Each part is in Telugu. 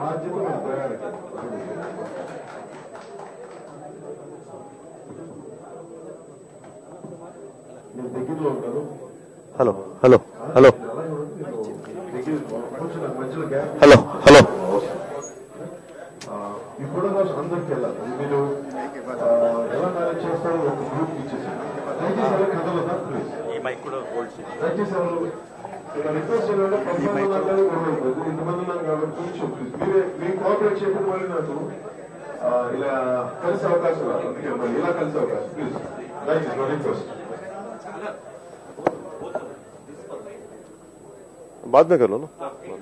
బాధ్యత మన ప్రయాణికి మీరు దగ్గరలో ఉంటారు హలో హలో హలో అలాగే ఉంటే నేను దగ్గర కొంచెం నాకు మధ్యలో గ్యాప్ హలో హలో ఆ, ఇప్పుడు రోజు అందరికి వెళ్ళాలి మీరు ఆ, ఎలా మేనేజ్ చేస్తారో ఒక గ్రూప్ ఇచ్చేసి దయచేసి ఎవరు కదలదా ప్లీజ్ ఈ మైక్ కూడా హోల్డ్ చేయండి దయచేసి ఎవరు ఇలా రిక్వెస్ట్ చేయాలంటే పర్సనల్ అంటే గొడవ అయిపోతుంది ఇంతమంది ఉన్నారు కాబట్టి కొంచెం ప్లీజ్ మీరే మీ కోఆపరేట్ చేయడం వల్ల నాకు ఆ, ఇలా కలిసే అవకాశం రాదు అందుకే మళ్ళీ ఇలా కలిసే అవకాశం ప్లీజ్ దయచేసి రిక్వెస్ట్ बाद में कर लो ना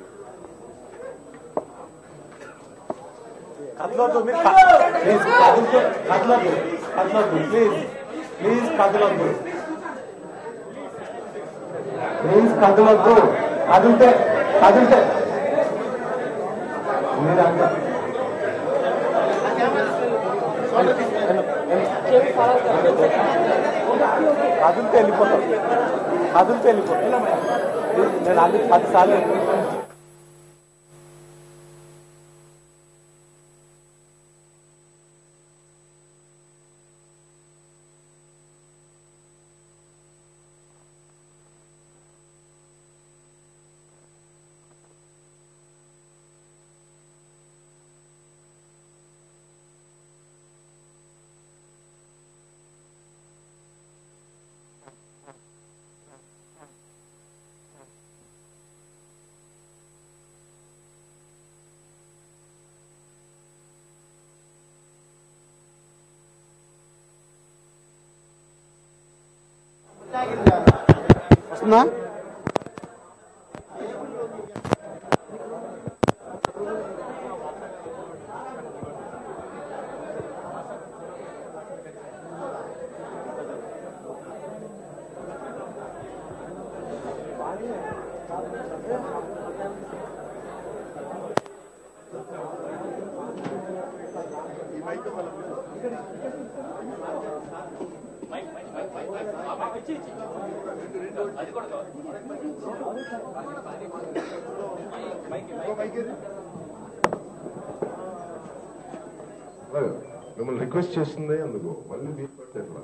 కదలొద్దు మీరు ప్లీజ్ కదలొద్దు కదలొద్దు కదలొద్దు ప్లీజ్ ప్లీజ్ కదలొద్దు ప్లీజ్ కదలొద్దు కదిలితే కదిలితే మీరు అంత కదిలితే వెళ్ళిపోతాం కదిలితే వెళ్ళిపోతాం నేను అన్ని పది సార్లు చెప్పాను. వస్తుందా అలాగే మిమ్మల్ని రిక్వెస్ట్ చేస్తుంది అందుకు మళ్ళీ మీరు పడితే ఎట్లా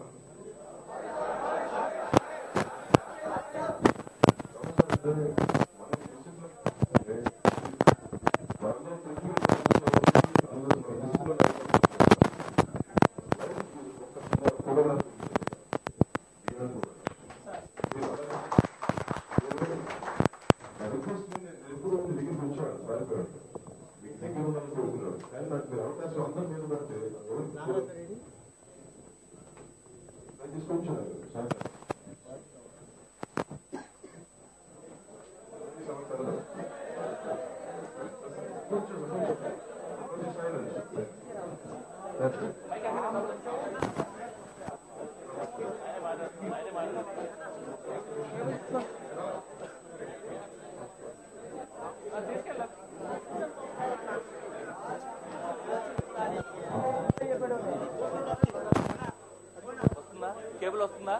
రిక్వెస్ట్ ఎప్పుడు దగ్గరికి వచ్చాను సారిపోయాడు మీకు దగ్గర ఉండాలని కోరుకున్నాడు కానీ నాకు మీరు అవకాశం అందరి మీద పడితే తీసుకొచ్చాను సార్ వస్తుందా కేబుల్ వస్తుందా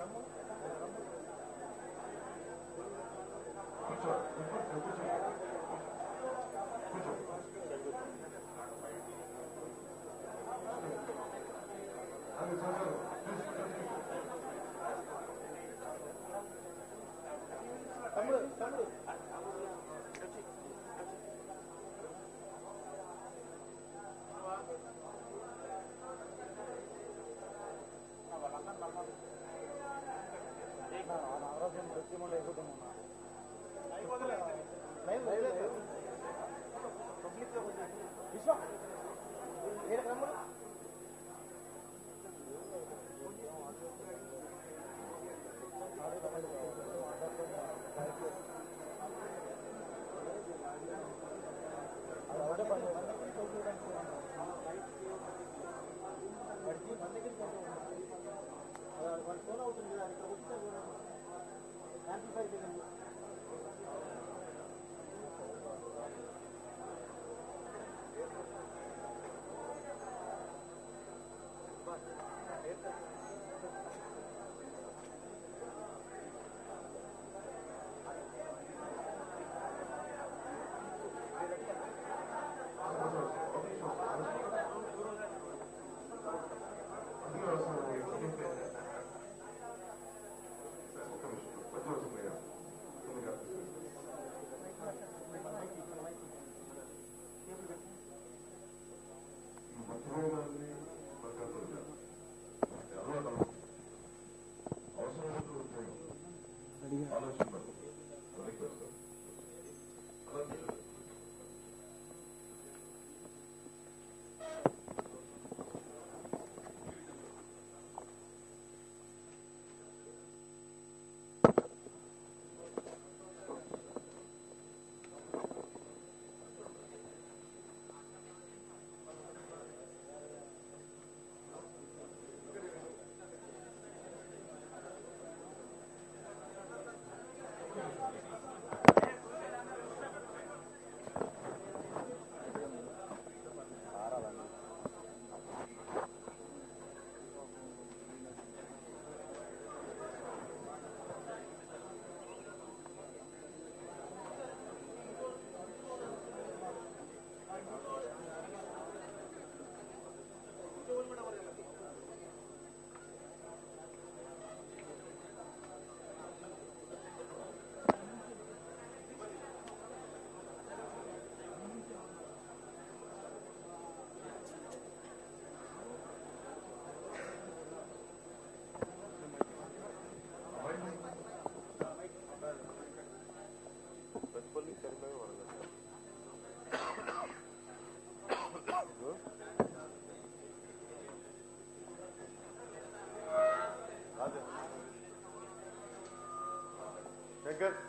శంకర్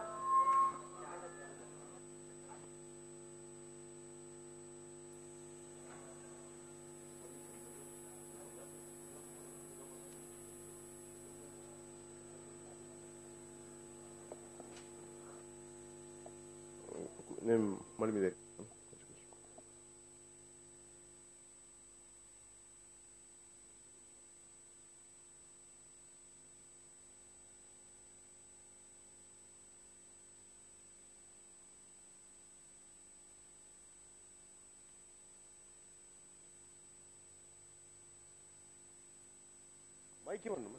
నేను మళ్ళీ మీదే మైక్ ఇవ్వండి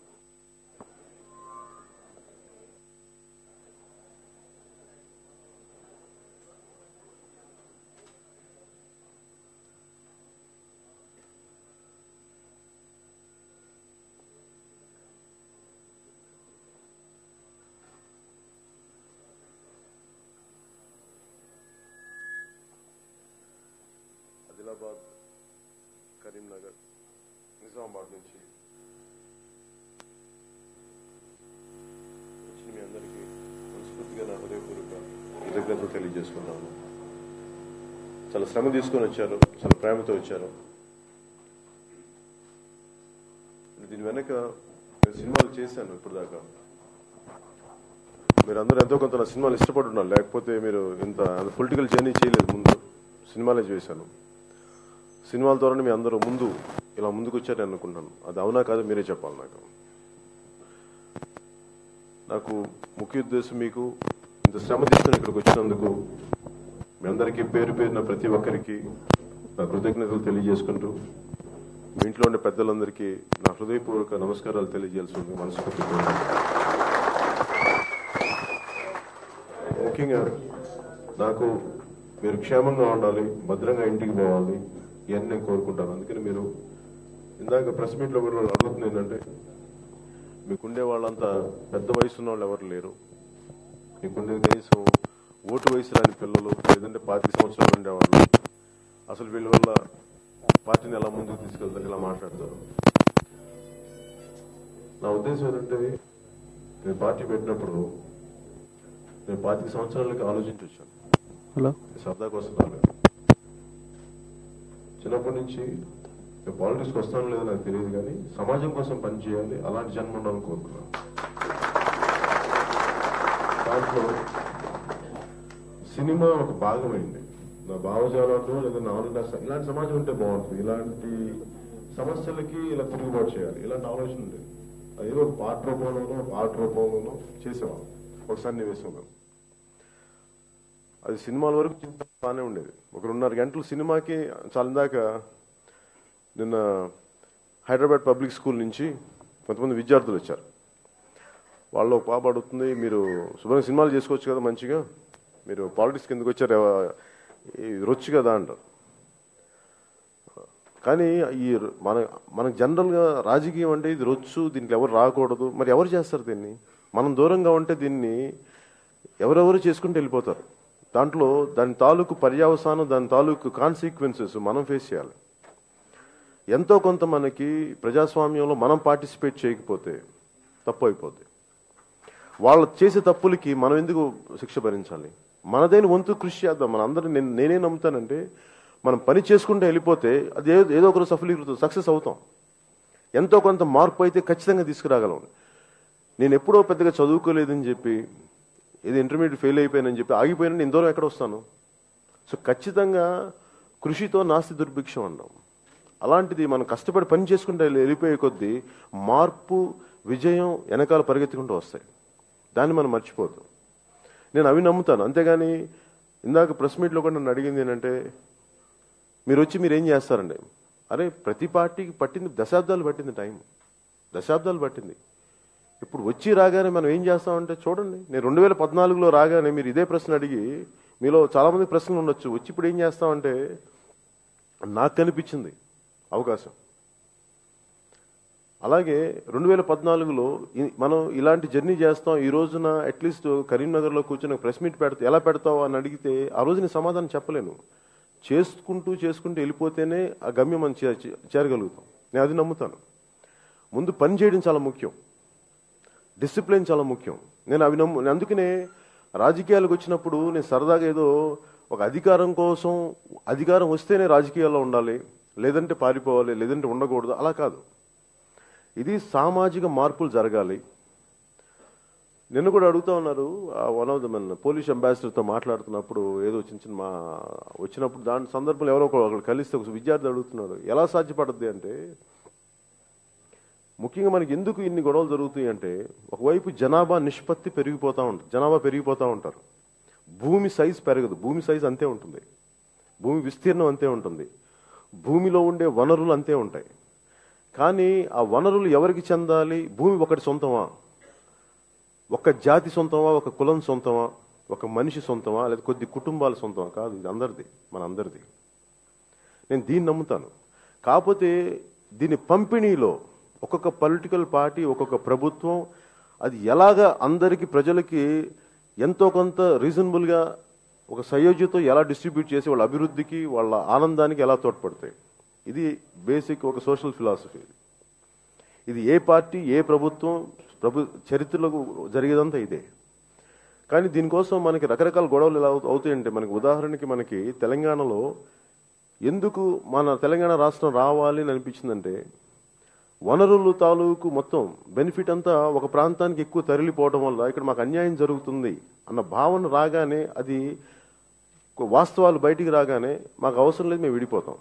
ఆదిలాబాద్ కరీంనగర్ నిజామాబాద్ నుంచి వచ్చిన మీ అందరికీ మనస్ఫూర్తిగా నా హృదయపూర్వక కృతజ్ఞతలు తెలియజేసుకున్నాను చాలా శ్రమ తీసుకొని వచ్చారు చాలా ప్రేమతో వచ్చారు దీని వెనక నేను సినిమాలు చేశాను ఇప్పుడు దాకా మీరు అందరూ ఎంతో కొంత నా సినిమాలు ఇష్టపడుతున్నారు లేకపోతే మీరు ఇంత పొలిటికల్ జర్నీ చేయలేదు ముందు సినిమాలే చేశాను సినిమాల ద్వారానే మీ అందరూ ముందు ఇలా ముందుకు వచ్చారని అనుకుంటున్నాను అది అవునా కాదో మీరే చెప్పాలి నాకు నాకు ముఖ్య ఉద్దేశం మీకు ఇంత శ్రమ తీసుకుని ఇక్కడికి వచ్చినందుకు మీ అందరికీ పేరు పేరున ప్రతి ఒక్కరికి నా కృతజ్ఞతలు తెలియజేసుకుంటూ మీ ఇంట్లో ఉండే పెద్దలందరికీ నా హృదయపూర్వక నమస్కారాలు తెలియజేయాల్సి ఉంది మనస్ఫూర్తి ముఖ్యంగా నాకు మీరు క్షేమంగా ఉండాలి భద్రంగా ఇంటికి పోవాలి ఇవన్నీ నేను కోరుకుంటాను అందుకని మీరు ఇందాక ప్రెస్ మీట్లో కూడా అడుగుతుంది ఏంటంటే మీకుండే వాళ్ళంతా పెద్ద వయసు ఉన్న వాళ్ళు ఎవరు లేరు మీకుండేది కనీసం ఓటు వయసు రాని పిల్లలు లేదంటే పాతిక సంవత్సరాలు ఉండేవాళ్ళు అసలు వీళ్ళ వల్ల పార్టీని ఎలా ముందుకు తీసుకెళ్తారు ఇలా మాట్లాడతారు నా ఉద్దేశం ఏంటంటే నేను పార్టీ పెట్టినప్పుడు నేను పాతిక సంవత్సరాలకి ఆలోచించి వచ్చాను హలో సరదా కోసం రాలేదు చిన్నప్పటి నుంచి నేను పాలిటిక్స్కి వస్తాను లేదో నాకు తెలియదు కానీ సమాజం కోసం పనిచేయాలి అలాంటి జన్మ ఉండాలని కోరుకున్నాను దాంట్లో సినిమా ఒక భాగమైంది నా భావజాలంలో లేదా నా ఆలోచన ఇలాంటి సమాజం ఉంటే బాగుంటుంది ఇలాంటి సమస్యలకి ఇలా తిరుగుబాటు చేయాలి ఇలాంటి ఆలోచన ఉండేది అది ఏదో ఒక పాట రూపంలోనో ఒక ఆర్ట్ రూపంలోనో చేసేవాళ్ళం ఒక సన్నివేశంలో అది సినిమాల వరకు చింత బాగానే ఉండేది ఒక రెండున్నర గంటలు సినిమాకి చాలా ఇందాక నిన్న హైదరాబాద్ పబ్లిక్ స్కూల్ నుంచి కొంతమంది విద్యార్థులు వచ్చారు వాళ్ళు ఒక పాప అడుగుతుంది మీరు శుభ్రంగా సినిమాలు చేసుకోవచ్చు కదా మంచిగా మీరు పాలిటిక్స్ కిందకు వచ్చారు ఎవ- ఈ రొచ్చు కదా అంటారు కానీ ఈ మన మనకు జనరల్గా రాజకీయం అంటే ఇది రొచ్చు దీనికి ఎవరు రాకూడదు మరి ఎవరు చేస్తారు దీన్ని మనం దూరంగా ఉంటే దీన్ని ఎవరెవరు చేసుకుంటూ వెళ్ళిపోతారు దాంట్లో దాని తాలూకు పర్యావసానం దాని తాలూకు కాన్సిక్వెన్సెస్ మనం ఫేస్ చేయాలి ఎంతో కొంత మనకి ప్రజాస్వామ్యంలో మనం పార్టిసిపేట్ చేయకపోతే తప్పు అయిపోద్ది వాళ్ళు చేసే తప్పులకి మనం ఎందుకు శిక్ష భరించాలి మనదైన వంతు కృషి చేద్దాం మన అందరూ నేను నేనే నమ్ముతానంటే మనం పని చేసుకుంటూ వెళ్ళిపోతే అది ఏదో ఏదో ఒకరు సఫలీకృతం సక్సెస్ అవుతాం ఎంతో కొంత మార్పు అయితే ఖచ్చితంగా తీసుకురాగలం నేను ఎప్పుడో పెద్దగా చదువుకోలేదని చెప్పి ఏదో ఇంటర్మీడియట్ ఫెయిల్ అయిపోయానని చెప్పి ఆగిపోయినా నేను దూరం ఎక్కడ వస్తాను సో ఖచ్చితంగా కృషితో నాస్తి దుర్భిక్షం అన్నాం అలాంటిది మనం కష్టపడి పని చేసుకుంటే వెళ్ళిపోయే కొద్దీ మార్పు విజయం వెనకాల పరిగెత్తుకుంటూ వస్తాయి దాన్ని మనం మర్చిపోద్దు నేను అవి నమ్ముతాను అంతేగాని ఇందాక ప్రెస్ మీట్లో కూడా నన్ను అడిగింది ఏంటంటే మీరు వచ్చి మీరు ఏం చేస్తారండి అరే ప్రతి పార్టీకి పట్టింది దశాబ్దాలు పట్టింది టైం దశాబ్దాలు పట్టింది ఇప్పుడు వచ్చి రాగానే మనం ఏం చేస్తామంటే చూడండి నేను రెండు వేల పద్నాలుగులో రాగానే మీరు ఇదే ప్రశ్న అడిగి మీలో చాలా మంది ప్రశ్నలు ఉండొచ్చు వచ్చి ఇప్పుడు ఏం చేస్తామంటే నాకు కనిపించింది అవకాశం అలాగే రెండు వేల పద్నాలుగులో ఇ- మనం ఇలాంటి జర్నీ చేస్తాం ఈ రోజున అట్లీస్ట్ కరీంనగర్లో కూర్చొని ప్రెస్ మీట్ పెడతా ఎలా పెడతావు అని అడిగితే ఆ రోజు నేను సమాధానం చెప్పలేను చేసుకుంటూ చేసుకుంటూ వెళ్ళిపోతేనే ఆ గమ్యం మనం చే- చే- చేరగలుగుతాం నేను అది నమ్ముతాను ముందు పని చేయడం చాలా ముఖ్యం డిసిప్లిన్ చాలా ముఖ్యం నేను అవి నమ్ము నేను అందుకనే రాజకీయాలకు వచ్చినప్పుడు నేను సరదాగా ఏదో ఒక అధికారం కోసం అధికారం వస్తేనే రాజకీయాల్లో ఉండాలి లేదంటే పారిపోవాలి లేదంటే ఉండకూడదు అలా కాదు ఇది సామాజిక మార్పులు జరగాలి నిన్న కూడా అడుగుతా ఉన్నారు వన్ ఆఫ్ ద మన పోలీస్ అంబాసిడర్తో మాట్లాడుతున్నప్పుడు ఏదో చిన్న చిన్న మా వచ్చినప్పుడు దాని సందర్భంలో ఎవరో ఒకరు ఒకరు కలిస్తే ఒక విద్యార్థి అడుగుతున్నాడు ఎలా సాధ్యపడద్ది అంటే ముఖ్యంగా మనకి ఎందుకు ఇన్ని గొడవలు జరుగుతాయి అంటే ఒకవైపు జనాభా నిష్పత్తి పెరిగిపోతూ ఉంటుంది జనాభా పెరిగిపోతూ ఉంటారు భూమి సైజ్ పెరగదు భూమి సైజ్ అంతే ఉంటుంది భూమి విస్తీర్ణం అంతే ఉంటుంది భూమిలో ఉండే వనరులు అంతే ఉంటాయి కానీ ఆ వనరులు ఎవరికి చెందాలి భూమి ఒకటి సొంతమా ఒక జాతి సొంతమా ఒక కులం సొంతమా ఒక మనిషి సొంతమా లేదా కొద్ది కుటుంబాల సొంతమా కాదు ఇది అందరిది మన అందరిది నేను దీన్ని నమ్ముతాను కాకపోతే దీని పంపిణీలో ఒక్కొక్క పొలిటికల్ పార్టీ ఒక్కొక్క ప్రభుత్వం అది ఎలాగ అందరికి ప్రజలకి ఎంతో కొంత రీజనబుల్గా ఒక సయోధ్యతో ఎలా డిస్ట్రిబ్యూట్ చేసి వాళ్ళ అభివృద్ధికి వాళ్ళ ఆనందానికి ఎలా తోడ్పడతాయి ఇది బేసిక్ ఒక సోషల్ ఫిలాసఫీ ఇది ఏ పార్టీ ఏ ప్రభుత్వం ప్రభు చరిత్రలో జరిగేదంతా ఇదే కానీ దీనికోసం మనకి రకరకాల గొడవలు ఎలా అవు- అవుతాయంటే మనకి ఉదాహరణకి మనకి తెలంగాణలో ఎందుకు మన తెలంగాణ రాష్ట్రం రావాలి అని అనిపించిందంటే వనరులు తాలూకు మొత్తం బెనిఫిట్ అంతా ఒక ప్రాంతానికి ఎక్కువ తరలిపోవడం వల్ల ఇక్కడ మాకు అన్యాయం జరుగుతుంది అన్న భావన రాగానే అది ఒక వాస్తవాలు బయటికి రాగానే మాకు అవసరం లేదు మేము విడిపోతాం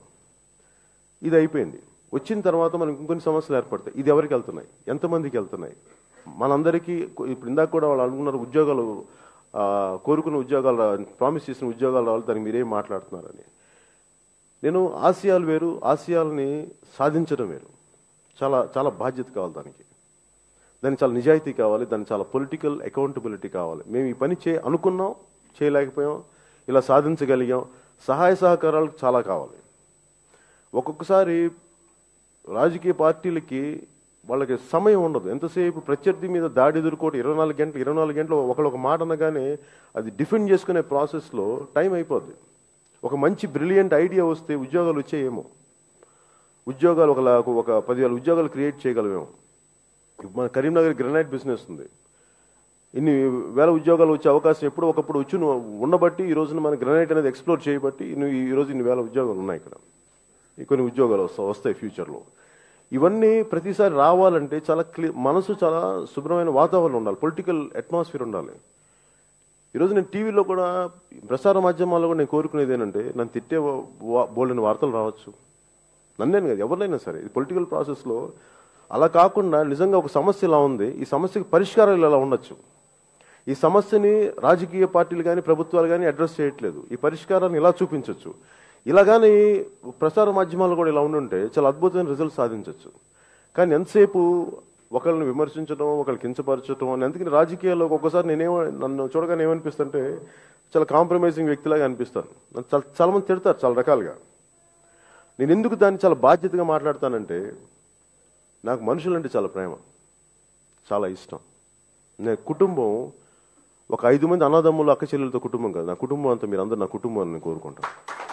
ఇది అయిపోయింది వచ్చిన తర్వాత మనకు ఇంకొన్ని సమస్యలు ఏర్పడతాయి ఇది ఎవరికి వెళ్తున్నాయి ఎంతమందికి వెళ్తున్నాయి మనందరికీ ఇప్పుడు ఇందాక కూడా వాళ్ళు అనుకున్నారు ఉద్యోగాలు ఆ, కోరుకున్న ఉద్యోగాలు రా- ప్రామిస్ చేసిన ఉద్యోగాలు రావాలి దానికి మీరేం మాట్లాడుతున్నారని నేను ఆశయాలు వేరు ఆశయాల్ని సాధించడం వేరు చాలా చాలా బాధ్యత కావాలి దానికి దానికి చాలా నిజాయితీ కావాలి దానికి చాలా పొలిటికల్ అకౌంటబిలిటీ కావాలి మేము ఈ పని చే అనుకున్నాం చేయలేకపోయాం ఇలా సాధించగలిగాం సహాయ సహకారాలు చాలా కావాలి ఒక్కొక్కసారి రాజకీయ పార్టీలకి వాళ్ళకి సమయం ఉండదు ఎంతసేపు ప్రత్యర్థి మీద దాడి ఎదుర్కోవడం ఇరవై నాలుగు గంటలు ఇరవై నాలుగు గంటలు ఒకళ్ళు ఒక మాట అనగానే అది డిఫెండ్ చేసుకునే ప్రాసెస్లో టైం అయిపోద్ది ఒక మంచి బ్రిలియంట్ ఐడియా వస్తే ఉద్యోగాలు వచ్చాయేమో ఉద్యోగాలు ఒక లా- ఒక పదివేల ఉద్యోగాలు క్రియేట్ చేయగలమేమో ఇప్పుడు మన కరీంనగర్ గ్రనైట్ బిజినెస్ ఉంది ఇన్ని వేల ఉద్యోగాలు వచ్చే అవకాశం ఎప్పుడు ఒకప్పుడు వచ్చి నువ్వు ఉండబట్టి ఈ రోజున మన గ్రనైట్ అనేది ఎక్స్ప్లోర్ చేయబట్టి నువ్వు ఈ రోజు ఇన్ని వేల ఉద్యోగాలు ఉన్నాయి ఇక్కడ ఈ కొన్ని ఉద్యోగాలు వస్తా వస్తాయి ఫ్యూచర్లో ఇవన్నీ ప్రతిసారి రావాలంటే చాలా క్లి మనసు చాలా శుభ్రమైన వాతావరణం ఉండాలి పొలిటికల్ అట్మాస్ఫియర్ ఉండాలి ఈరోజు నేను టీవీలో కూడా ప్రసార మాధ్యమాల్లో కూడా నేను కోరుకునేది ఏంటంటే నన్ను తిట్టే బోల్డని వార్తలు రావచ్చు నన్నేను కదా ఎవరినైనా సరే ఇది పొలిటికల్ ప్రాసెస్లో అలా కాకుండా నిజంగా ఒక సమస్య ఇలా ఉంది ఈ సమస్యకి పరిష్కారాలు ఇలా ఉండొచ్చు ఈ సమస్యని రాజకీయ పార్టీలు కానీ ప్రభుత్వాలు కానీ అడ్రస్ చేయట్లేదు ఈ పరిష్కారాన్ని ఇలా చూపించవచ్చు ఇలా కానీ ప్రసార మాధ్యమాలు కూడా ఇలా ఉండుంటే చాలా అద్భుతమైన రిజల్ట్ సాధించవచ్చు కానీ ఎంతసేపు ఒకళ్ళని విమర్శించడం ఒకళ్ళు కించపరచడం అని అందుకని రాజకీయాల్లో ఒక్కొక్కసారి నేనేమో నన్ను చూడగానే ఏమనిపిస్తుంటే చాలా కాంప్రమైజింగ్ వ్యక్తిలాగా అనిపిస్తాను నన్ను చాలా చాలా మంది తిడతారు చాలా రకాలుగా నేను ఎందుకు దాన్ని చాలా బాధ్యతగా మాట్లాడతానంటే నాకు మనుషులంటే చాలా ప్రేమ చాలా ఇష్టం నేను కుటుంబం ఒక ఐదు మంది అన్నదమ్ములు అక్క చెల్లెలతో కుటుంబం కాదు నా కుటుంబం అంతా మీరు అందరు నా కుటుంబం అని నేను కోరుకుంటాను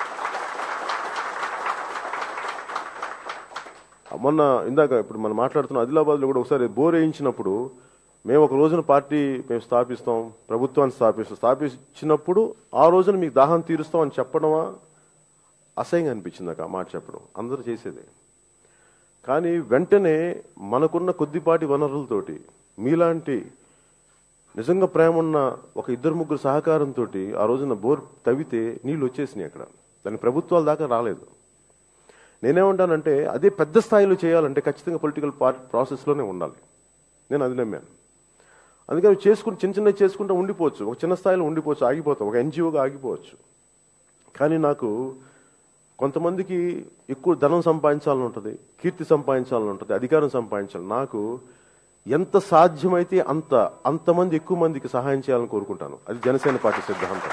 మొన్న ఇందాక ఇప్పుడు మనం మాట్లాడుతున్న ఆదిలాబాద్లో కూడా ఒకసారి బోర్ వేయించినప్పుడు మేము ఒక రోజున పార్టీ మేము స్థాపిస్తాం ప్రభుత్వాన్ని స్థాపిస్తాం స్థాపించినప్పుడు ఆ రోజున మీకు దాహం తీరుస్తాం అని చెప్పడమా అసహ్యంగా అనిపించింది నాకు ఆ మాట చెప్పడం అందరూ చేసేదే కానీ వెంటనే మనకున్న కొద్దిపాటి వనరులతోటి మీలాంటి నిజంగా ప్రేమ ఉన్న ఒక ఇద్దరు ముగ్గురు సహకారంతో ఆ రోజున బోర్ తవ్వితే నీళ్లు వచ్చేసినాయి అక్కడ దాని ప్రభుత్వాల దాకా రాలేదు నేనేమంటానంటే అదే పెద్ద స్థాయిలో చేయాలంటే ఖచ్చితంగా పొలిటికల్ పార్టీ ప్రాసెస్లోనే ఉండాలి నేను అది నమ్మాను అందుకని చేసుకుని చిన్న చిన్నవి చేసుకుంటూ ఉండిపోవచ్చు ఒక చిన్న స్థాయిలో ఉండిపోవచ్చు ఆగిపోతాం ఒక ఎన్జిఓగా ఆగిపోవచ్చు కానీ నాకు కొంతమందికి ఎక్కువ ధనం సంపాదించాలని ఉంటుంది కీర్తి సంపాదించాలని ఉంటుంది అధికారం సంపాదించాలి నాకు ఎంత సాధ్యమైతే అంత అంతమంది ఎక్కువ మందికి సహాయం చేయాలని కోరుకుంటాను అది జనసేన పార్టీ సిద్ధాంతం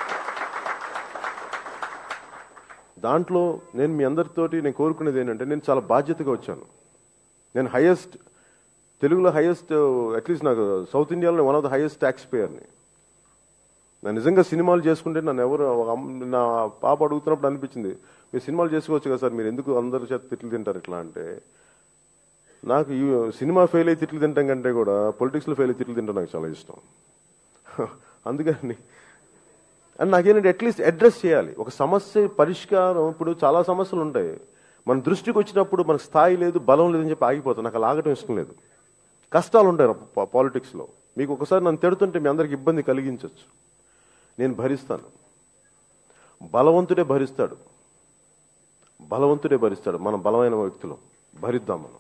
దాంట్లో నేను మీ అందరితోటి నేను కోరుకునేది ఏంటంటే నేను చాలా బాధ్యతగా వచ్చాను నేను హైయెస్ట్ తెలుగులో హైయెస్ట్ అట్లీస్ట్ నాకు సౌత్ ఇండియాలో one of the highest tax పేయర్ని నేను నిజంగా సినిమాలు చేసుకుంటే నన్ను ఎవరు ఒక అమ్మ- నా పాప అడుగుతున్నప్పుడు అనిపించింది మీరు సినిమాలు చేసుకోవచ్చు కదా సార్ మీరు ఎందుకు అందరి చేత తిట్లు తింటారు ఇట్లా అంటే నాకు ఈ సినిమా ఫెయిల్ అయ్యి తిట్లు తింటాం కంటే కూడా పొలిటిక్స్లో ఫెయిల్ అయ్యి తిట్లు తింటాం నాకు చాలా ఇష్టం అందుకని అండ్ నాకేంటంటే అట్లీస్ట్ అడ్రస్ చేయాలి ఒక సమస్య పరిష్కారం ఇప్పుడు చాలా సమస్యలు ఉంటాయి మన దృష్టికి వచ్చినప్పుడు మనకు స్థాయి లేదు బలం లేదని చెప్పి ఆగిపోతాం నాకు అలా ఆగటం ఇష్టం లేదు కష్టాలు ఉంటాయి పా- పాలిటిక్స్లో మీకు ఒకసారి నన్ను తిడుతుంటే మీ అందరికి ఇబ్బంది కలిగించవచ్చు నేను భరిస్తాను బలవంతుడే భరిస్తాడు బలవంతుడే భరిస్తాడు మనం బలమైన వ్యక్తులు భరిద్దాం మనం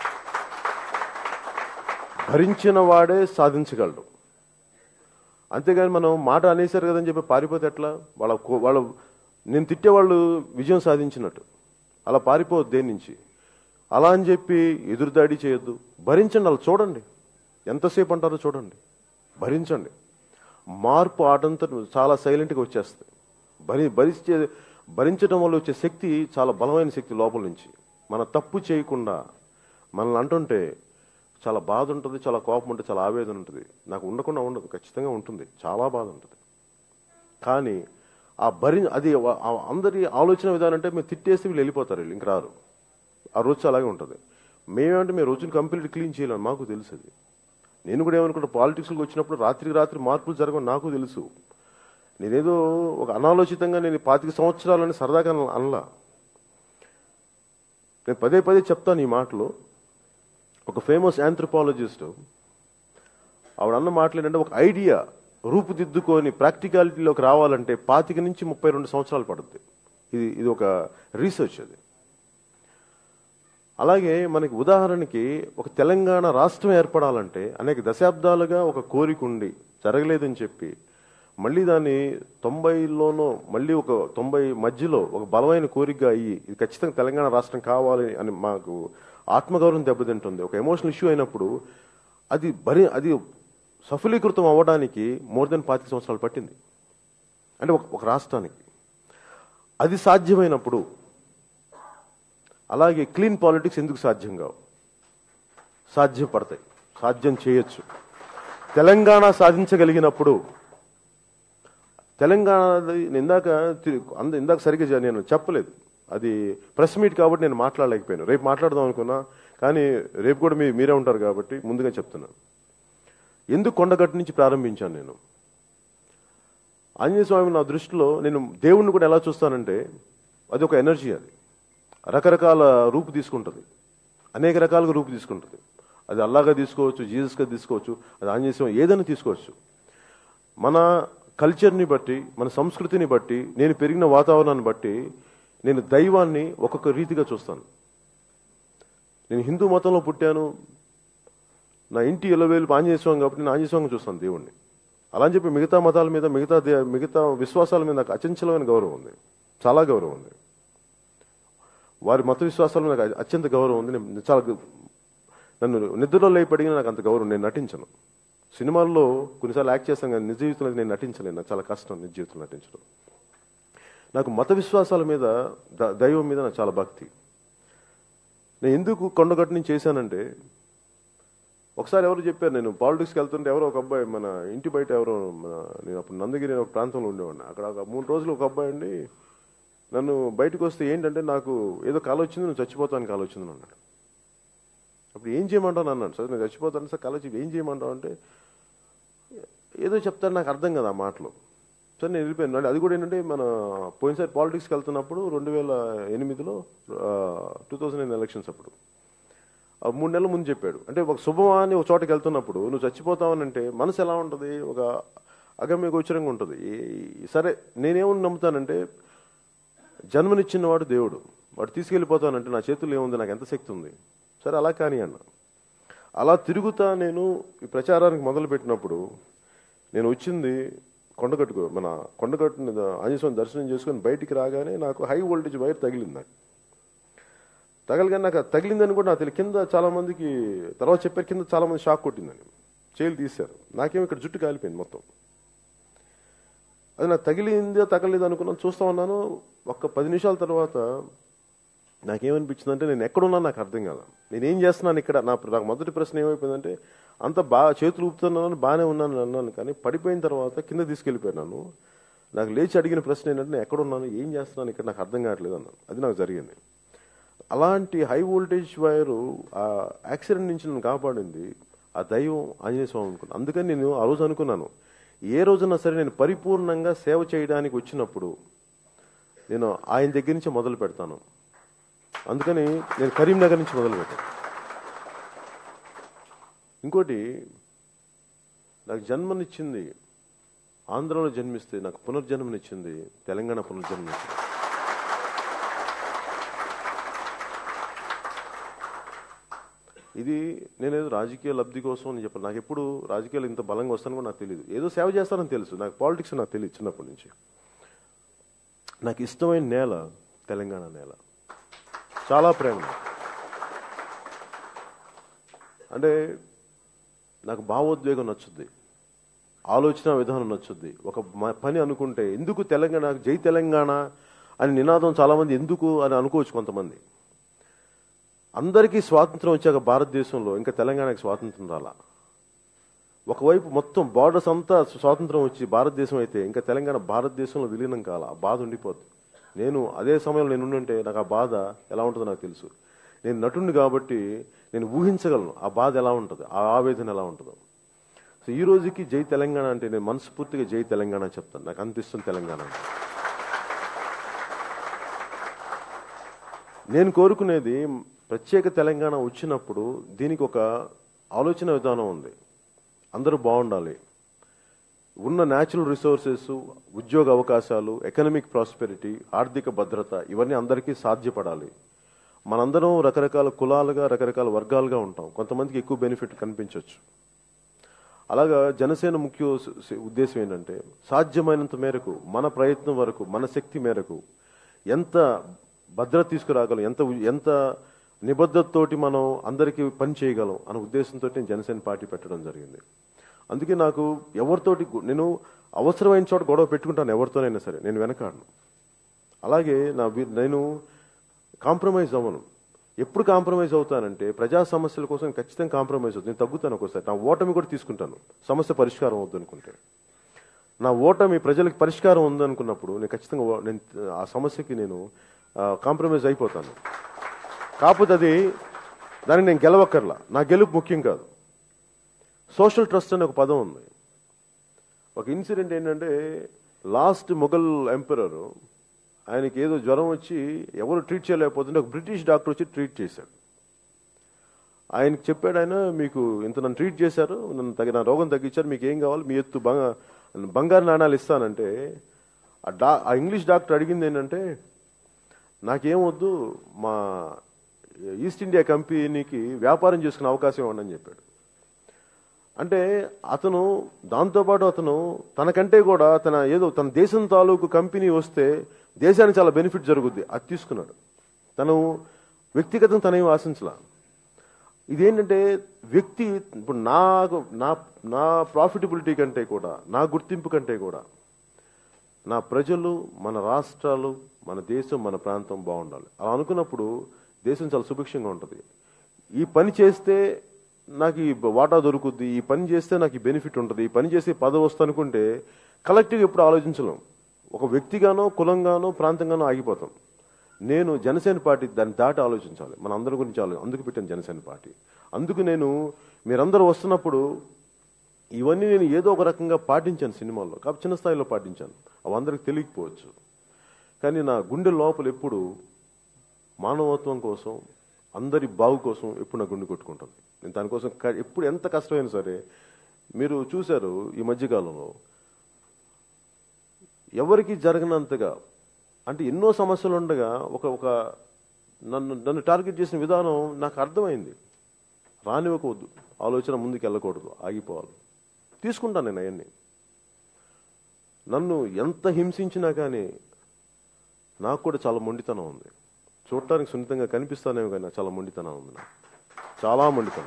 భరించిన వాడే సాధించగలడు అంతేగాని మనం మాట అనేసారు కదని చెప్పి పారిపోతే ఎట్లా వాళ్ళ కో- వాళ్ళ నేను తిట్టేవాళ్ళు విజయం సాధించినట్టు అలా పారిపోవద్దు దేని నుంచి అలా అని చెప్పి ఎదురుదాడి చేయొద్దు భరించండి అలా చూడండి ఎంతసేపు అంటారో చూడండి భరించండి మార్పు ఆటంతా చాలా సైలెంట్గా వచ్చేస్తుంది భరి భరించే భరించడం వల్ల వచ్చే శక్తి చాలా బలమైన శక్తి లోపల నుంచి మన తప్పు చేయకుండా మనల్ని అంటుంటే చాలా బాధ ఉంటుంది చాలా కోపం ఉంటుంది చాలా ఆవేదన ఉంటుంది నాకు ఉండకుండా ఉండదు ఖచ్చితంగా ఉంటుంది చాలా బాధ ఉంటుంది కానీ ఆ భరి అది వా- ఆ అందరి ఆలోచన విధానం అంటే మేము తిట్టేసి వీళ్ళు వెళ్ళిపోతారు వీళ్ళు ఇంక రారు ఆ రోజు అలాగే ఉంటుంది మేమేమంటే మేము రోజుని కంప్లీట్ క్లీన్ చేయలేం మాకు తెలుసు అది నేను కూడా ఏమనుకుంటా పాలిటిక్స్కి వచ్చినప్పుడు రాత్రికి రాత్రి మార్పులు జరగవు నాకు తెలుసు నేనేదో ఒక అనాలోచితంగా నేను ఈ పాతిక సంవత్సరాలని సరదాగా అన- అనలా నేను పదే పదే చెప్తాను ఈ మాటలు ఒక ఫేమస్ ఆంథ్రపాలజిస్ట్ ఆవిడ అన్న మాటలు ఏంటంటే ఒక ఐడియా రూపుదిద్దుకొని ప్రాక్టికాలిటీలోకి రావాలంటే పాతిక నుంచి ముప్పై రెండు సంవత్సరాలు పడుతుంది ఇది ఇది ఒక రీసెర్చ్ అది అలాగే మనకి ఉదాహరణకి ఒక తెలంగాణ రాష్ట్రం ఏర్పడాలంటే అనేక దశాబ్దాలుగా ఒక కోరిక ఉండి జరగలేదని చెప్పి మళ్ళీ దాన్ని తొంభైలోనో మళ్ళీ ఒక తొంభై మధ్యలో ఒక బలమైన కోరికగా అయ్యి ఇది ఖచ్చితంగా తెలంగాణ రాష్ట్రం కావాలి అని మాకు ఆత్మగౌరవం దెబ్బతింటుంది ఒక ఎమోషనల్ ఇష్యూ అయినప్పుడు అది భరి అది సఫలీకృతం అవ్వడానికి మోర్ దెన్ పాతిక సంవత్సరాలు పట్టింది అంటే ఒక ఒక రాష్ట్రానికి అది సాధ్యమైనప్పుడు అలాగే క్లీన్ పాలిటిక్స్ ఎందుకు సాధ్యం కావు సాధ్యపడతాయి సాధ్యం చేయొచ్చు తెలంగాణ సాధించగలిగినప్పుడు తెలంగాణ ఇందాక తి- అంద ఇందాక సరిగ్గా జ- నేను చెప్పలేదు అది ప్రెస్ మీట్ కాబట్టి నేను మాట్లాడలేకపోయాను రేపు మాట్లాడదాం అనుకున్నా కానీ రేపు కూడా మీ మీరే ఉంటారు కాబట్టి ముందుగా చెప్తున్నాను ఎందుకు కొండగట్టు నుంచి ప్రారంభించాను నేను ఆంజనేయ స్వామి నా దృష్టిలో నేను దేవుణ్ణి కూడా ఎలా చూస్తానంటే అది ఒక ఎనర్జీ అది రకరకాల రూపు తీసుకుంటుంది అనేక రకాలుగా రూపు తీసుకుంటుంది అది అల్లాగా తీసుకోవచ్చు జీసస్గా తీసుకోవచ్చు అది ఆంజనేయ స్వామి ఏదైనా తీసుకోవచ్చు మన కల్చర్ని బట్టి మన సంస్కృతిని బట్టి నేను పెరిగిన వాతావరణాన్ని బట్టి నేను దైవాన్ని ఒక్కొక్క రీతిగా చూస్తాను నేను హిందూ మతంలో పుట్టాను నా ఇంటి ఎలవేలు ఆంజనేయ స్వామి కాబట్టి నేను ఆంజనేయ స్వామిని చూస్తాను దేవుణ్ణి అలా అని చెప్పి మిగతా మతాల మీద మిగతా దే- మిగతా విశ్వాసాల మీద నాకు అచంచలమైన గౌరవం ఉంది చాలా గౌరవం ఉంది వారి మత విశ్వాసాల మీద నాకు అత్యంత గౌరవం ఉంది నేను చాలా గ- నన్ను నిద్రలో లేపడిగిన నాకు అంత గౌరవం నేను నటించను సినిమాల్లో కొన్నిసార్లు యాక్ట్ చేస్తాను కానీ నిజ జీవితంలో నేను నటించలేను నాకు చాలా కష్టం నిజ జీవితంలో నటించడం నాకు మత విశ్వాసాల మీద ద- దైవం మీద నాకు చాలా భక్తి నేను ఎందుకు కొండగట్టు నుంచి చేశానంటే ఒకసారి ఎవరు చెప్పారు నేను పాలిటిక్స్కి వెళ్తుంటే ఎవరో ఒక అబ్బాయి మన ఇంటి బయట ఎవరో మన నేను అప్పుడు నందగిరి అనే ఒక ప్రాంతంలో ఉండేవాడిని అక్కడ ఒక మూడు రోజులు ఒక అబ్బాయి అండి నన్ను బయటకు వస్తే ఏంటంటే నాకు ఏదో కాలు వచ్చింది నువ్వు చచ్చిపోతాను కాలు వచ్చింది అన్నాడు అప్పుడు ఏం చేయమంటావు అన్నాడు సార్ నేను చచ్చిపోతాను సార్ కాలు వచ్చి ఏం చేయమంటావు అంటే ఏదో చెప్తాను నాకు అర్థం కదా ఆ మాటలు సరే నేను వెళ్ళిపోయాను అంటే అది కూడా ఏంటంటే మన పోయినసారి పాలిటిక్స్కి వెళ్తున్నప్పుడు రెండు వేల ఎనిమిదిలో టూ థౌజండ్ నైన్ ఎలక్షన్స్ అప్పుడు ఆ మూడు నెలల ముందు చెప్పాడు అంటే ఒక శుభమా అని ఒక చోటకి వెళ్తున్నప్పుడు నువ్వు చచ్చిపోతావని అంటే మనసు ఎలా ఉంటుంది ఒక అగమ్య గోచరంగా ఉంటుంది ఈ- సరే నేనేమని నమ్ముతానంటే జన్మనిచ్చిన వాడు దేవుడు వాడు తీసుకెళ్ళిపోతానంటే నా చేతుల్లో ఏముంది నాకు ఎంత శక్తి ఉంది సరే అలా కానీ అన్న అలా తిరుగుతా నేను ఈ ప్రచారానికి మొదలు పెట్టినప్పుడు నేను వచ్చింది కొండగట్టుకు మన కొండగట్టు మీద ఆంజనేయ స్వామి దర్శనం చేసుకొని బయటికి రాగానే నాకు హై వోల్టేజ్ వైర్ తగిలింది నాకు తగలగానే నాకు అది తగిలిందని కూడా నాకు తెలియదు కింద చాలా మందికి తర్వాత చెప్పారు కింద చాలా మంది షాక్ కొట్టిందని చేలు తీశారు నాకేమో ఇక్కడ జుట్టు కాలిపోయింది మొత్తం అది నాకు తగిలిందో తగలేదు అనుకున్నాను చూస్తా ఉన్నాను ఒక్క పది నిమిషాల తర్వాత నాకేమనిపించిందంటే నేను ఎక్కడున్నా నాకు అర్థం కాదు నేనేం చేస్తున్నాను ఇక్కడ నా నాకు మొదటి ప్రశ్న ఏమైపోయిందంటే అంత బాగా చేతులు ఊపుతున్నాను బాగానే ఉన్నాను అన్నాను కానీ పడిపోయిన తర్వాత కింద తీసుకెళ్ళిపోయినాను నాకు లేచి అడిగిన ప్రశ్న ఏంటంటే నేను ఎక్కడున్నాను ఏం చేస్తున్నాను ఇక్కడ నాకు అర్థం కావట్లేదు అన్నాను అది నాకు జరిగింది అలాంటి హై వోల్టేజ్ వైరు ఆ యాక్సిడెంట్ నుంచి నన్ను కాపాడింది ఆ దైవం ఆంజనేయ స్వామి అనుకున్నాను అందుకని నేను ఆ రోజు అనుకున్నాను ఏ రోజున సరే నేను పరిపూర్ణంగా సేవ చేయడానికి వచ్చినప్పుడు నేను ఆయన దగ్గర నుంచి మొదలు పెడతాను అందుకని నేను కరీంనగర్ నుంచి మొదలు పెట్టాను ఇంకోటి నాకు జన్మనిచ్చింది ఆంధ్రలో జన్మిస్తే నాకు పునర్జన్మనిచ్చింది తెలంగాణ పునర్జన్మనిచ్చింది ఇది నేనేదో రాజకీయ లబ్ధి కోసం అని చెప్పాను నాకు ఎప్పుడు రాజకీయాలు ఇంత బలంగా వస్తాను కూడా నాకు తెలియదు ఏదో సేవ చేస్తానని తెలుసు నాకు పాలిటిక్స్ నాకు తెలియదు చిన్నప్పటి నుంచి నాకు ఇష్టమైన నేల తెలంగాణ నేల చాలా ప్రేమ నాకు. అంటే నాకు భావోద్వేగం నచ్చుద్ది ఆలోచన విధానం నచ్చుద్ది ఒక మ- పని అనుకుంటే ఎందుకు తెలంగాణ జై తెలంగాణ అని నినాదం చాలా మంది ఎందుకు అని అనుకోవచ్చు కొంతమంది అందరికీ స్వాతంత్రం వచ్చాక భారతదేశంలో ఇంకా తెలంగాణకి స్వాతంత్రం రాలా ఒకవైపు మొత్తం బార్డర్స్ అంతా స్వాతంత్రం వచ్చి భారతదేశం అయితే ఇంకా తెలంగాణ భారతదేశంలో విలీనం కాల ఆ బాధ ఉండిపోద్ది నేను అదే సమయంలో నేను ఉండుంటే నాకు ఆ బాధ ఎలా ఉంటుందో నాకు తెలుసు నేను నటుడిని కాబట్టి నేను ఊహించగలను ఆ బాధ ఎలా ఉంటుంది ఆ ఆవేదన ఎలా ఉంటుందో సో ఈ రోజుకి జై తెలంగాణ అంటే నేను మనస్ఫూర్తిగా జై తెలంగాణ అని చెప్తాను నాకు అనిపిస్తుంది తెలంగాణ అంటే నేను కోరుకునేది ప్రత్యేక తెలంగాణ వచ్చినప్పుడు దీనికి ఒక ఆలోచన విధానం ఉంది అందరూ బాగుండాలి ఉన్న న్యాచురల్ రిసోర్సెస్ ఉద్యోగ అవకాశాలు ఎకనమిక్ ప్రాస్పెరిటీ ఆర్థిక భద్రత ఇవన్నీ అందరికీ సాధ్యపడాలి మనందరం రకరకాల కులాలుగా రకరకాల వర్గాలుగా ఉంటాం కొంతమందికి ఎక్కువ బెనిఫిట్ కనిపించవచ్చు అలాగా జనసేన ముఖ్య ఉస్- ఉస్- ఉద్దేశం ఏంటంటే సాధ్యమైనంత మేరకు మన ప్రయత్నం వరకు మన శక్తి మేరకు ఎంత భద్రత తీసుకురాగలం ఎంత ఉ- ఎంత నిబద్ధతతోటి మనం అందరికీ పని చేయగలం అనే ఉద్దేశంతో నేను జనసేన పార్టీ పెట్టడం జరిగింది అందుకే నాకు ఎవరితోటి గు- నేను అవసరమైన చోట గొడవ పెట్టుకుంటాను ఎవరితోనైనా సరే నేను వెనకాడను అలాగే నా వి- నేను కాంప్రమైజ్ అవ్వను ఎప్పుడు కాంప్రమైజ్ అవుతానంటే ప్రజా సమస్యల కోసం ఖచ్చితంగా కాంప్రమైజ్ అవుతుంది నేను తగ్గుతాను ఒకసారి నా ఓటమి కూడా తీసుకుంటాను సమస్య పరిష్కారం అవుద్ది అనుకుంటే నా ఓటమి ప్రజలకు పరిష్కారం ఉందనుకున్నప్పుడు నేను ఖచ్చితంగా ఓ- నేను ఆ సమస్యకి నేను కాంప్రమైజ్ అయిపోతాను కాకపోతే అది దానికి నేను గెలవక్కర్లా నా గెలుపు ముఖ్యం కాదు సోషల్ ట్రస్ట్ అనే ఒక పదం ఉంది ఒక ఇన్సిడెంట్ ఏంటంటే లాస్ట్ మొఘల్ ఎంపరర్ ఆయనకి ఏదో జ్వరం వచ్చి ఎవరు ట్రీట్ చేయలేకపోతుంటే ఒక బ్రిటిష్ డాక్టర్ వచ్చి ట్రీట్ చేశాడు ఆయనకి చెప్పాడు ఆయన మీకు ఇంత నన్ను ట్రీట్ చేశారు నన్ను తగిన రోగం తగ్గించారు మీకు ఏం కావాలి మీ ఎత్తు బంగ బంగారు నాణాలు ఇస్తానంటే ఆ డా ఆ ఇంగ్లీష్ డాక్టర్ అడిగింది ఏంటంటే నాకేం వద్దు మా ఈస్ట్ ఇండియా కంపెనీకి వ్యాపారం చేసుకునే అవకాశం ఇవ్వండి అని చెప్పాడు అంటే అతను దాంతోపాటు అతను తనకంటే కూడా తన ఏదో తన దేశం తాలూకు కంపెనీ వస్తే దేశానికి చాలా బెనిఫిట్ జరుగుద్ది అది తీసుకున్నాడు తను వ్యక్తిగతంగా తనేం ఆశించలా ఇదేంటంటే వ్యక్తి ఇప్పుడు నాకు నా నా ప్రాఫిటబిలిటీ కంటే కూడా నా గుర్తింపు కంటే కూడా నా ప్రజలు మన రాష్ట్రాలు మన దేశం మన ప్రాంతం బాగుండాలి అలా అనుకున్నప్పుడు దేశం చాలా సుభిక్షంగా ఉంటుంది ఈ పని చేస్తే నాకు ఈ వాటా దొరుకుద్ది ఈ పని చేస్తే నాకు ఈ బెనిఫిట్ ఉంటుంది ఈ పని చేస్తే పదవి వస్తుంది అనుకుంటే కలెక్టివ్గా ఎప్పుడు ఆలోచించలేం ఒక వ్యక్తిగానో కులంగానో ప్రాంతంగానో ఆగిపోతాం నేను జనసేన పార్టీ దాన్ని దాటి ఆలోచించాలి మన అందరి గురించి ఆలో అందుకు పెట్టాను జనసేన పార్టీ అందుకు నేను మీరందరూ వస్తున్నప్పుడు ఇవన్నీ నేను ఏదో ఒక రకంగా పాటించాను సినిమాల్లో కాబట్టి చిన్న స్థాయిలో పాటించాను అవి అందరికి తెలియకపోవచ్చు కానీ నా గుండె లోపల ఎప్పుడు మానవత్వం కోసం అందరి బాగు కోసం ఎప్పుడు నా గుండె కొట్టుకుంటుంది నేను దానికోసం క- ఎప్పుడు ఎంత కష్టమైనా సరే మీరు చూశారు ఈ మధ్యకాలంలో ఎవరికి జరగనంతగా అంటే ఎన్నో సమస్యలు ఉండగా ఒక ఒక నన్ను నన్ను టార్గెట్ చేసిన విధానం నాకు అర్థమైంది రానివ్వకూడదు ఆలోచన ముందుకు వెళ్ళకూడదు ఆగిపోవాలి తీసుకుంటాను నేను అవన్నీ నన్ను ఎంత హింసించినా కానీ నాకు కూడా చాలా మొండితనం ఉంది చూడటానికి సున్నితంగా కనిపిస్తానేమో కానీ నాకు చాలా మొండితనం ఉంది నాకు చాలా మొండితనం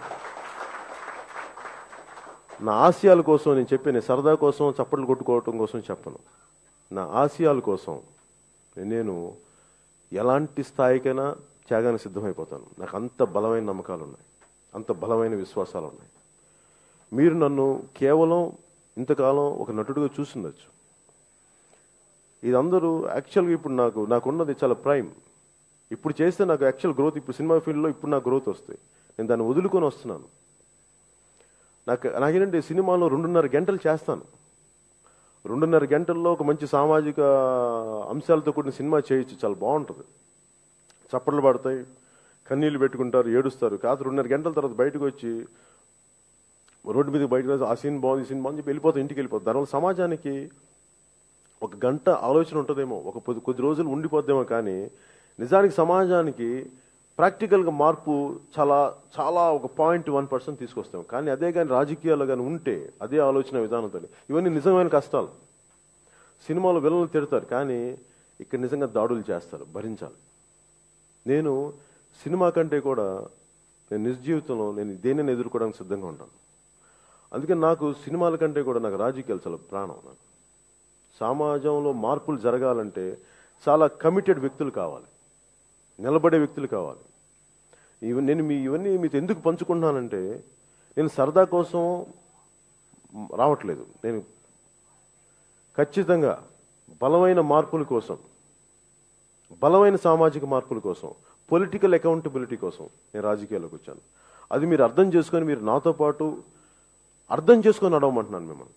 నా ఆశయాల కోసం నేను చెప్పే నేను సరదా కోసం చప్పట్లు కొట్టుకోవటం కోసం చెప్పను నా ఆశయాల కోసం నేను ఎలాంటి స్థాయికైనా త్యాగానికి సిద్ధమైపోతాను నాకు అంత బలమైన నమ్మకాలు ఉన్నాయి అంత బలమైన విశ్వాసాలు ఉన్నాయి మీరు నన్ను కేవలం ఇంతకాలం ఒక నటుడిగా చూసిండొచ్చు ఇది అందరూ యాక్చువల్గా ఇప్పుడు నాకు నాకున్నది చాలా ప్రైమ్ ఇప్పుడు చేస్తే నాకు యాక్చువల్ గ్రోత్ ఇప్పుడు సినిమా ఫీల్డ్లో ఇప్పుడు నాకు గ్రోత్ వస్తాయి నేను దాన్ని వదులుకొని వస్తున్నాను నాకు నాకేంటంటే సినిమాలో రెండున్నర గంటలు చేస్తాను రెండున్నర గంటల్లో ఒక మంచి సామాజిక అంశాలతో కూడిన సినిమా చేయొచ్చు చాలా బాగుంటుంది చప్పట్లు పడతాయి కన్నీళ్లు పెట్టుకుంటారు ఏడుస్తారు కాదు రెండున్నర గంటల తర్వాత బయటకు వచ్చి రోడ్డు మీద బయటకు వచ్చి ఆ సీన్ బాగుంది ఈ సీన్ బాగుంది చెప్పి వెళ్ళిపోతాం ఇంటికి వెళ్ళిపోతాం దానివల్ల సమాజానికి ఒక గంట ఆలోచన ఉంటుందేమో ఒక కొద్ది కొద్ది రోజులు ఉండిపోద్దేమో కానీ నిజానికి సమాజానికి ప్రాక్టికల్గా మార్పు చాలా చాలా ఒక పాయింట్ వన్ పర్సెంట్ తీసుకొస్తాం కానీ అదే కానీ రాజకీయాల్లో కానీ ఉంటే అదే ఆలోచన విధానంతో ఇవన్నీ నిజమైన కష్టాలు సినిమాలో విలన్లు తిడతారు కానీ ఇక్కడ నిజంగా దాడులు చేస్తారు భరించాలి నేను సినిమా కంటే కూడా నేను నిజ జీవితంలో నేను దేనిని ఎదుర్కోవడానికి సిద్ధంగా ఉంటాను అందుకని నాకు సినిమాల కంటే కూడా నాకు రాజకీయాలు చాలా ప్రాణం నాకు సమాజంలో మార్పులు జరగాలంటే చాలా కమిటెడ్ వ్యక్తులు కావాలి నిలబడే వ్యక్తులు కావాలి ఇవ నేను మీ ఇవన్నీ మీతో ఎందుకు పంచుకుంటున్నానంటే నేను సరదా కోసం రావట్లేదు నేను ఖచ్చితంగా బలమైన మార్పుల కోసం బలమైన సామాజిక మార్పుల కోసం పొలిటికల్ అకౌంటబిలిటీ కోసం నేను రాజకీయాల్లోకి వచ్చాను అది మీరు అర్థం చేసుకొని మీరు నాతో పాటు అర్థం చేసుకొని నడవమంటున్నాను మిమ్మల్ని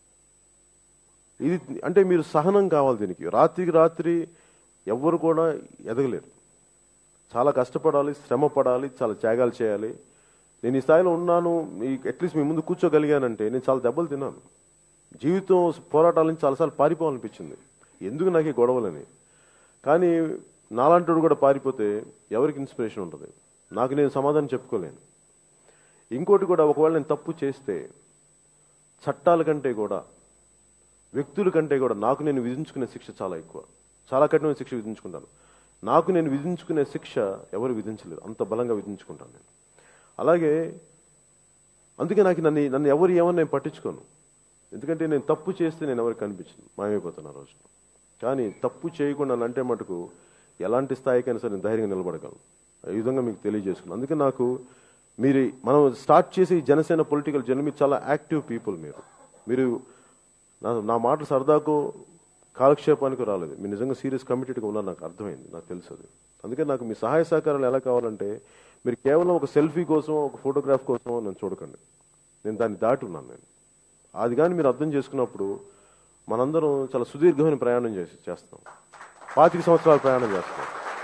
ఇది అంటే మీరు సహనం కావాలి దీనికి రాత్రికి రాత్రి ఎవ్వరు కూడా ఎదగలేరు చాలా కష్టపడాలి శ్రమ పడాలి చాలా త్యాగాలు చేయాలి నేను ఈ స్థాయిలో ఉన్నాను అట్లీస్ట్ మీ ముందు కూర్చోగలిగానంటే నేను చాలా దెబ్బలు తిన్నాను జీవితం పోరాటాల నుంచి చాలాసార్లు పారిపోవాలనిపించింది ఎందుకు నాకు ఈ గొడవలని కానీ నాలాంటి కూడా పారిపోతే ఎవరికి ఇన్స్పిరేషన్ ఉంటుంది నాకు నేను సమాధానం చెప్పుకోలేను ఇంకోటి కూడా ఒకవేళ నేను తప్పు చేస్తే చట్టాల కంటే కూడా వ్యక్తుల కంటే కూడా నాకు నేను విధించుకునే శిక్ష చాలా ఎక్కువ చాలా కఠినమైన శిక్ష విధించుకుంటాను నాకు నేను విధించుకునే శిక్ష ఎవరు విధించలేరు అంత బలంగా విధించుకుంటాను నేను అలాగే అందుకే నాకు నన్ను నన్ను ఎవరు ఏమని నేను పట్టించుకోను ఎందుకంటే నేను తప్పు చేస్తే నేను ఎవరికి కనిపించను మాయమైపోతాను ఆ రోజున కానీ తప్పు చేయకుండా నన్ను అంటే మటుకు ఎలాంటి స్థాయికైనా సరే నేను ధైర్యంగా నిలబడగలను ఈ విధంగా మీకు తెలియజేసుకున్నాను అందుకే నాకు మీరు మనం స్టార్ట్ చేసి ఈ జనసేన పొలిటికల్ జర్నీ మీరు చాలా యాక్టివ్ పీపుల్ మీరు మీరు నా నా మాటలు సరదాకు కాలక్షేపానికి రాలేదు మీరు నిజంగా సీరియస్ కమిటెడ్గా ఉన్నారు నాకు అర్థమైంది నాకు తెలుసు అది అందుకే నాకు మీ సహాయ సహకారాలు ఎలా కావాలంటే మీరు కేవలం ఒక సెల్ఫీ కోసం ఒక ఫోటోగ్రాఫ్ కోసం నన్ను చూడకండి నేను దాన్ని దాటి ఉన్నాను నేను అది కానీ మీరు అర్థం చేసుకున్నప్పుడు మనందరం చాలా సుదీర్ఘమైన ప్రయాణం చేసి చేస్తాం పాతిక సంవత్సరాల ప్రయాణం చేస్తాం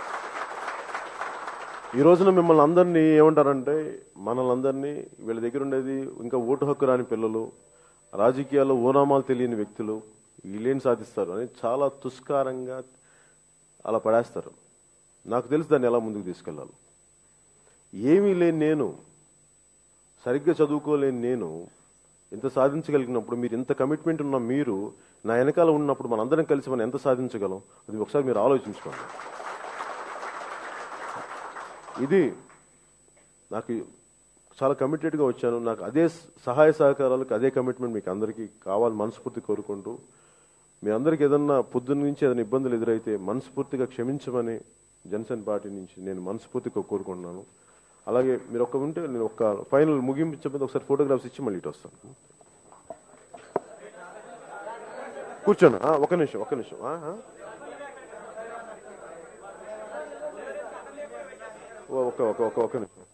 ఈ రోజున మిమ్మల్ని అందరినీ ఏమంటారంటే మనల్ని అందరినీ వీళ్ళ దగ్గర ఉండేది ఇంకా ఓటు హక్కు రాని పిల్లలు రాజకీయాల్లో ఓనామాలు తెలియని వ్యక్తులు వీళ్ళేం సాధిస్తారు అని చాలా తుస్కారంగా అలా పడేస్తారు నాకు తెలుసు దాన్ని ఎలా ముందుకు తీసుకెళ్ళాలి ఏమీ లేని నేను సరిగ్గా చదువుకోలేని నేను ఇంత సాధించగలిగినప్పుడు మీరు ఇంత కమిట్మెంట్ ఉన్న మీరు నా వెనకాల ఉన్నప్పుడు మనందరం కలిసి మనం ఎంత సాధించగలం అది ఒకసారి మీరు ఆలోచించుకోండి ఇది నాకు చాలా కమిటెడ్గా వచ్చాను నాకు అదే సహాయ సహకారాలకు అదే కమిట్మెంట్ మీకు అందరికీ కావాలి మనస్ఫూర్తి కోరుకుంటూ మీ అందరికి ఏదన్నా పొద్దున్న నుంచి ఏదైనా ఇబ్బందులు ఎదురైతే మనస్ఫూర్తిగా క్షమించమని జనసేన పార్టీ నుంచి నేను మనస్ఫూర్తిగా కోరుకుంటున్నాను అలాగే మీరు ఒక్క ఉంటే నేను ఒక ఫైనల్ ముగింపు చెప్పేది ఒకసారి ఫోటోగ్రాఫ్స్ ఇచ్చి మళ్ళీ ఇటు వస్తాను కూర్చోండి ఆ, ఒక నిమిషం ఒక నిమిషం ఆ, ఆ. ఓ, ఒక ఒక ఒక ఒక నిమిషం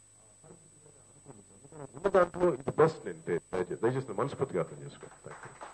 ఉన్న దాంట్లో ఇది బెస్ట్ నేను దయచేసి దయచేసి మనస్ఫూర్తిగా అర్థం చేసుకోండి థ్యాంక్ యూ